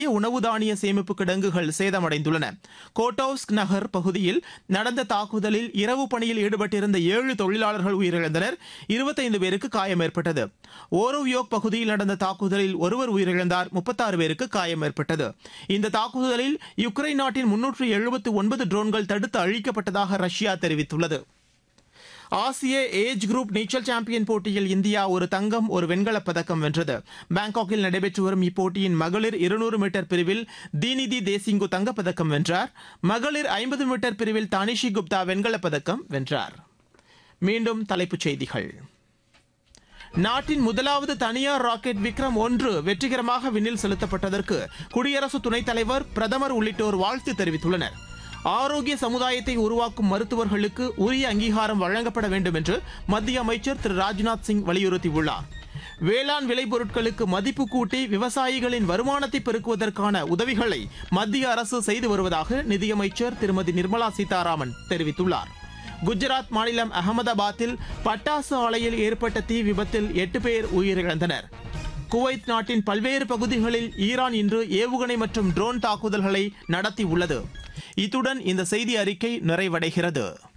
உணவு தானிய சேமிப்பு கிடங்குகள் சேதமடைந்துள்ளன கோட்டோவ்ஸ்க் நகர் பகுதியில் நடந்த தாக்குதலில் இரவு பணியில் ஈடுபட்டிருந்த ஏழு தொழிலாளர்கள் உயிரிழந்தனர் இருபத்தைந்து பேருக்கு காயம் ஏற்பட்டது ஓரோவியோக் பகுதியில் நடந்த தாக்குதலில் ஒருவர் உயிரிழந்தார் முப்பத்தாறு பேருக்கு காயம் ஏற்பட்டது இந்த தாக்குதலில் யுக்ரைன் நாட்டின் முன்னூற்று எழுபத்து ஒன்பது ட்ரோன்கள் தடுத்து அழிக்கப்பட்டதாக ரஷ்யா தெரிவித்துள்ளது ஆசிய ஏஜ் குரூப் நீச்சல் சாம்பியன் போட்டியில் இந்தியா ஒரு தங்கம் ஒரு வெண்கலப் பதக்கம் வென்றது பாங்காக்கில் நடைபெற்று வரும் இப்போட்டியின் மகளிர் இருநூறு மீட்டர் பிரிவில் தீனிதி தேசிங்கு தங்கப்பதக்கம் வென்றார் மகளிர் ஐம்பது மீட்டர் பிரிவில் தானிஷி குப்தா வெண்கலப் பதக்கம் வென்றார் மீண்டும் தலைப்புச் செய்திகள் நாட்டின் முதலாவது தனியார் ராக்கெட் விக்ரம் ஒன்று வெற்றிகரமாக விண்ணில் செலுத்தப்பட்டதற்கு குடியரசு துணைத் தலைவர் பிரதமர் உள்ளிட்டோர் வாழ்த்து தெரிவித்துள்ளனர் ஆரோக்கிய சமுதாயத்தை உருவாக்கும் மருத்துவர்களுக்கு உரிய அங்கீகாரம் வழங்கப்பட வேண்டும் என்று மத்திய அமைச்சர் திரு ராஜ்நாத் சிங் வலியுறுத்தியுள்ளார் வேளாண் விளைபொருட்களுக்கு மதிப்பு கூட்டி விவசாயிகளின் வருமானத்தை பெருக்குவதற்கான உதவிகளை மத்திய அரசு செய்து வருவதாக நிதியமைச்சர் திருமதி நிர்மலா சீதாராமன் தெரிவித்துள்ளார் குஜராத் மாநிலம் அகமதாபாத்தில் பட்டாசு ஆலையில் ஏற்பட்ட தீ விபத்தில் எட்டு பேர் உயிரிழந்தனர் குவைத் நாட்டின் பல்வேறு பகுதிகளில் ஈரான் இன்று ஏவுகணை மற்றும் ட்ரோன் தாக்குதல்களை நடத்தியுள்ளது இத்துடன் இந்த செய்தி அறிக்கை நிறைவடைகிறது